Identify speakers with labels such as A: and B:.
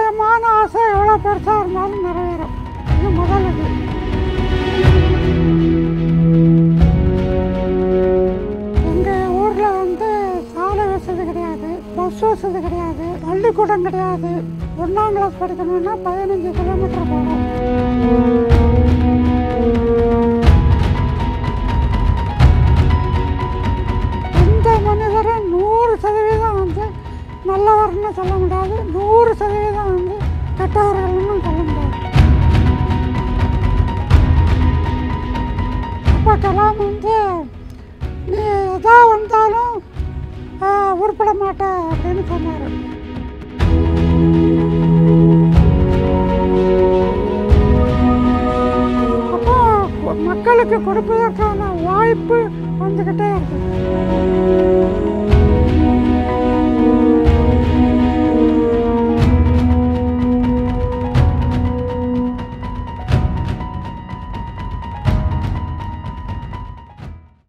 A: நியாயமான ஆசை எவ்வளோ பெருசாக இருந்தாலும் நிறைவேறும் இது முதல் இது எங்கள் ஊரில் வந்து சாலை வசதி கிடையாது பஸ் வசதி கிடையாது பள்ளிக்கூடம் கிடையாது ஒன்றாம் கிளாஸ் படிக்கணும்னா பதினஞ்சு கிலோமீட்டர் போகணும் எந்த மனிதரும் நூறு சதவீதம் வந்து நல்லவர்னு சொல்ல முடியாது நூறு சதவீதம் வந்து கெட்டவர்கள்னு சொல்ல முடியாது அப்போ கலாம் வந்து நீ எதா வந்தாலும் ஆஹ், உருப்பட மாட்ட அப்படின்னு சொன்னார் அப்போ மக்களுக்கு கொடுப்பதற்கான வாய்ப்பு வந்துக்கிட்டே இருக்குது